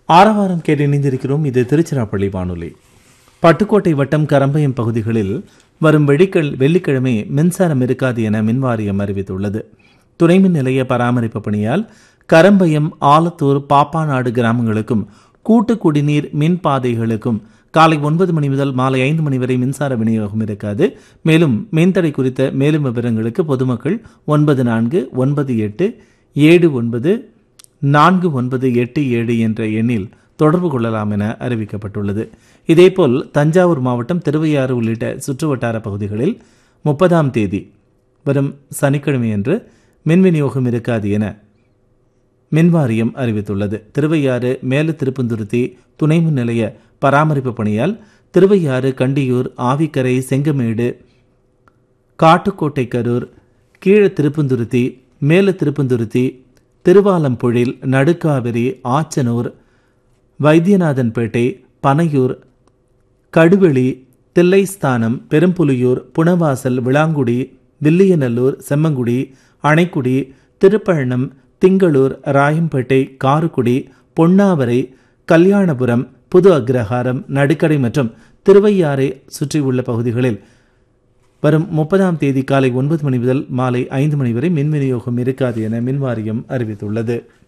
ஆரவாரம் கேட்டு இணைந்திருக்கிறோம் இது திருச்சிராப்பள்ளி வானொலி பட்டுக்கோட்டை வட்டம் கரம்பயம் பகுதிகளில் வரும் வெள்ளிக்கிழ வெள்ளிக்கிழமை மின்சாரம் இருக்காது என மின்வாரியம் அறிவித்துள்ளது துணைமின் நிலைய பராமரிப்பு பணியால் கரம்பயம் ஆலத்தூர் பாப்பாநாடு கிராமங்களுக்கும் கூட்டு குடிநீர் மின் பாதைகளுக்கும் காலை ஒன்பது மணி முதல் மாலை ஐந்து மணி வரை மின்சார விநியோகம் இருக்காது மேலும் மின்தடை குறித்த மேலும் விவரங்களுக்கு பொதுமக்கள் ஒன்பது நான்கு ஒன்பது எட்டு ஏழு ஒன்பது நான்கு ஒன்பது எட்டு ஏழு என்ற எண்ணில் தொடர்பு கொள்ளலாம் என அறிவிக்கப்பட்டுள்ளது இதேபோல் தஞ்சாவூர் மாவட்டம் திருவையாறு உள்ளிட்ட சுற்றுவட்டார பகுதிகளில் முப்பதாம் தேதி வரும் சனிக்கிழமையன்று மின் விநியோகம் இருக்காது என மின்வாரியம் அறிவித்துள்ளது திருவையாறு மேல திருப்பந்துருத்தி துணை மின் நிலைய பராமரிப்பு பணியால் திருவையாறு கண்டியூர் ஆவிக்கரை செங்கமேடு காட்டுக்கோட்டை கரூர் கீழ திருப்பந்துருத்தி மேல திருப்பந்துருத்தி திருவாலம்பொழில் நடுக்காவிரி ஆச்சனூர் வைத்தியநாதன்பேட்டை பனையூர் கடுவெளி தில்லைஸ்தானம் பெரும்புலியூர் புனவாசல் விளாங்குடி வில்லியநல்லூர் செம்மங்குடி அணைக்குடி திருப்பழனம் திங்களூர் ராயம்பேட்டை காருக்குடி பொன்னாவரை கல்யாணபுரம் புது அக்ரஹாரம் நடுக்கடை மற்றும் திருவையாறை சுற்றியுள்ள பகுதிகளில் வரும் முப்பதாம் தேதி காலை ஒன்பது மணி முதல் மாலை ஐந்து மணி வரை மின் விநியோகம் இருக்காது என மின்வாரியம் அறிவித்துள்ளது